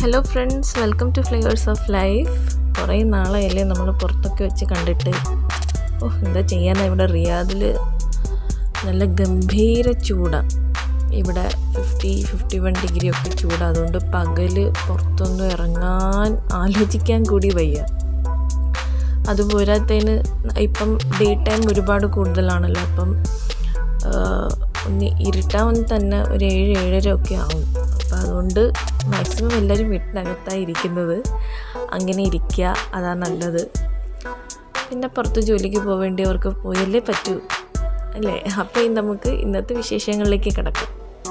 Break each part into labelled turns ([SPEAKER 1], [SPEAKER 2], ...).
[SPEAKER 1] hello friends welcome to flavours of life കുറേ നാളായല്ലേ നമ്മൾ പുറത്തൊക്കെ വെച്ച് കണ്ടിട്ട് ഓ എന്താ ചെയ്യാനാ ഇവിടെ റിയാദിൽ നല്ല ഗംഭീര ചൂടാണ് ഇവിടെ ഫിഫ്റ്റി ഫിഫ്റ്റി വൺ ഡിഗ്രി ഒക്കെ ചൂടാണ് അതുകൊണ്ട് പകൽ പുറത്തൊന്നും ഇറങ്ങാൻ ആലോചിക്കാൻ കൂടി വയ്യ അതുപോരാത്തതിന് ഇപ്പം ഡേ ടൈം ഒരുപാട് കൂടുതലാണല്ലോ അപ്പം ഒന്ന് ഇരുട്ടാൻ തന്നെ ഒരു ഏഴ് ഏഴര ഒക്കെ ആവും അപ്പം അതുകൊണ്ട് മാക്സിമം എല്ലാവരും വീട്ടിനകത്താണ് ഇരിക്കുന്നത് അങ്ങനെ ഇരിക്കുക അതാണ് നല്ലത് പിന്നെ പുറത്ത് ജോലിക്ക് പോവേണ്ടിയവർക്ക് പോയല്ലേ പറ്റൂ അല്ലേ അപ്പോൾ നമുക്ക് ഇന്നത്തെ വിശേഷങ്ങളിലേക്ക് കിടക്കാം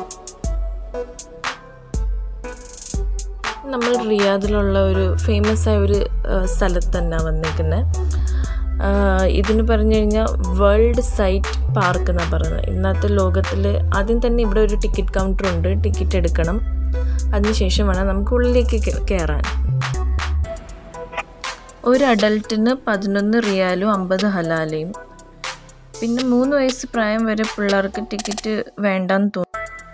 [SPEAKER 1] നമ്മൾ റിയാദിലുള്ള ഒരു ഫേമസ് ആയ ഒരു സ്ഥലത്ത് തന്നെയാണ് വന്നിരിക്കുന്നത് ഇതിന് പറഞ്ഞു കഴിഞ്ഞാൽ വേൾഡ് സൈറ്റ് പാർക്ക് എന്നാണ് പറയുന്നത് ഇന്നത്തെ ലോകത്തിൽ ആദ്യം തന്നെ ഇവിടെ ഒരു ടിക്കറ്റ് കൗണ്ടർ ഉണ്ട് ടിക്കറ്റ് എടുക്കണം അതിനുശേഷം വേണം നമുക്ക് ഉള്ളിലേക്ക് കയറാൻ ഒരു അഡൽട്ടിന് പതിനൊന്ന് റിയാലും അമ്പത് ഹലാലയും പിന്നെ മൂന്ന് വയസ്സ് പ്രായം വരെ പിള്ളേർക്ക് ടിക്കറ്റ് വേണ്ടെന്ന് തോന്നുന്നു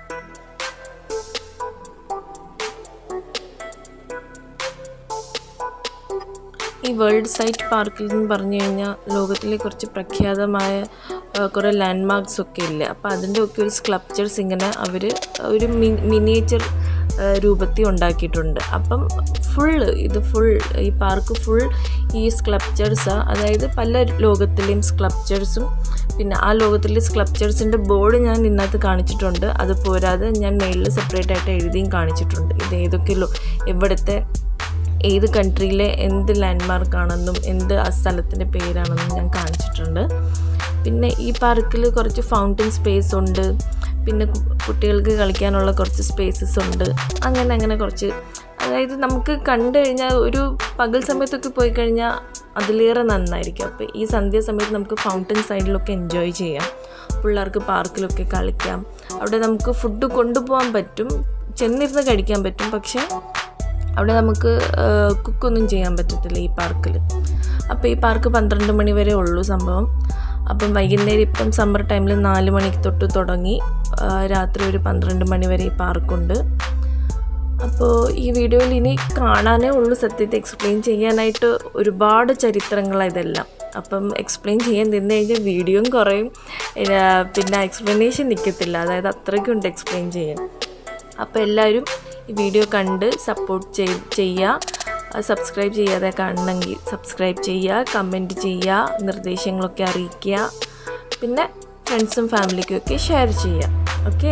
[SPEAKER 1] ഈ വേൾഡ് സൈറ്റ് പാർക്കിൽ എന്ന് പറഞ്ഞു കഴിഞ്ഞാൽ ലോകത്തിലെ കുറച്ച് പ്രഖ്യാതമായ കുറേ ലാൻഡ് മാർക്സ് ഒക്കെ ഇല്ല അപ്പോൾ അതിൻ്റെ ഒക്കെ ഒരു സ്ക്ലപ്ചേഴ്സ് ഇങ്ങനെ അവർ ഒരു മിനിയേച്ചർ രൂപത്തിൽ ഉണ്ടാക്കിയിട്ടുണ്ട് അപ്പം ഫുള്ള് ഇത് ഫുൾ ഈ പാർക്ക് ഫുൾ ഈ സ്ക്ലപ്ചേഴ്സാണ് അതായത് പല ലോകത്തിലെയും സ്ക്ലപ്ചേഴ്സും പിന്നെ ആ ലോകത്തിലെ സ്ക്ലപ്ചേഴ്സിൻ്റെ ബോർഡ് ഞാൻ ഇന്നത്തെ കാണിച്ചിട്ടുണ്ട് അത് പോരാതെ ഞാൻ മെയിലിൽ സെപ്പറേറ്റ് ആയിട്ട് എഴുതിയും കാണിച്ചിട്ടുണ്ട് ഇത് ഏതൊക്കെ എവിടുത്തെ ഏത് കൺട്രിയിലെ എന്ത് ലാൻഡ്മാർക്കാണെന്നും എന്ത് ആ സ്ഥലത്തിൻ്റെ പേരാണെന്നും ഞാൻ കാണിച്ചിട്ടുണ്ട് പിന്നെ ഈ പാർക്കിൽ കുറച്ച് ഫൗണ്ടൻ സ്പേസ് ഉണ്ട് പിന്നെ കുട്ടികൾക്ക് കളിക്കാനുള്ള കുറച്ച് സ്പേസസ് ഉണ്ട് അങ്ങനെ അങ്ങനെ കുറച്ച് അതായത് നമുക്ക് കണ്ടു കഴിഞ്ഞാൽ ഒരു പകൽ സമയത്തൊക്കെ പോയി കഴിഞ്ഞാൽ അതിലേറെ നന്നായിരിക്കും അപ്പോൾ ഈ സന്ധ്യ സമയത്ത് നമുക്ക് ഫൗണ്ടൻ സൈഡിലൊക്കെ എൻജോയ് ചെയ്യാം പിള്ളേർക്ക് പാർക്കിലൊക്കെ കളിക്കാം അവിടെ നമുക്ക് ഫുഡ് കൊണ്ടുപോകാൻ പറ്റും ചെന്നിരുന്ന് കഴിക്കാൻ പറ്റും പക്ഷേ അവിടെ നമുക്ക് കുക്കൊന്നും ചെയ്യാൻ പറ്റത്തില്ല ഈ പാർക്കിൽ അപ്പോൾ ഈ പാർക്ക് പന്ത്രണ്ട് മണി വരെ ഉള്ളൂ സംഭവം അപ്പം വൈകുന്നേരം ഇപ്പം സമ്മർ ടൈമിൽ നാല് മണിക്ക് തൊട്ട് തുടങ്ങി രാത്രി ഒരു പന്ത്രണ്ട് മണി വരെ ഈ പാർക്കുണ്ട് അപ്പോൾ ഈ വീഡിയോയിൽ ഇനി കാണാനേ ഉള്ളൂ സത്യത്തെ എക്സ്പ്ലെയിൻ ചെയ്യാനായിട്ട് ഒരുപാട് ചരിത്രങ്ങളാണ് ഇതെല്ലാം അപ്പം എക്സ്പ്ലെയിൻ ചെയ്യാൻ നിന്ന് കഴിഞ്ഞാൽ വീഡിയോയും കുറയും പിന്നെ എക്സ്പ്ലനേഷൻ നിൽക്കത്തില്ല അതായത് അത്രയ്ക്കുണ്ട് എക്സ്പ്ലെയിൻ ചെയ്യാൻ അപ്പോൾ എല്ലാവരും ഈ വീഡിയോ കണ്ട് സപ്പോർട്ട് ചെയ് ചെയ്യുക സബ്സ്ക്രൈബ് ചെയ്യാതെ കാണണമെങ്കിൽ സബ്സ്ക്രൈബ് ചെയ്യുക കമൻറ്റ് ചെയ്യുക നിർദ്ദേശങ്ങളൊക്കെ അറിയിക്കുക പിന്നെ ഫ്രണ്ട്സും ഫാമിലിക്കും ഒക്കെ ഷെയർ ചെയ്യുക ഓക്കെ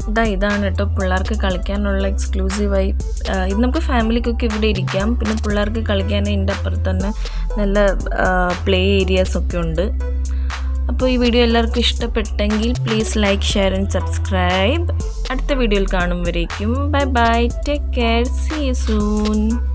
[SPEAKER 1] ഇതാ ഇതാണ് കേട്ടോ പിള്ളേർക്ക് കളിക്കാനുള്ള എക്സ്ക്ലൂസീവായി ഇത് നമുക്ക് ഫാമിലിക്കൊക്കെ ഇവിടെ ഇരിക്കാം പിന്നെ പിള്ളേർക്ക് കളിക്കാൻ ഇതിൻ്റെ അപ്പുറത്ത് തന്നെ നല്ല പ്ലേ ഏരിയാസ് ഒക്കെ ഉണ്ട് അപ്പോൾ ഈ വീഡിയോ എല്ലാവർക്കും ഇഷ്ടപ്പെട്ടെങ്കിൽ please like share and subscribe അടുത്ത വീഡിയോയിൽ കാണുമ്പോഴേക്കും bye bye take care see soon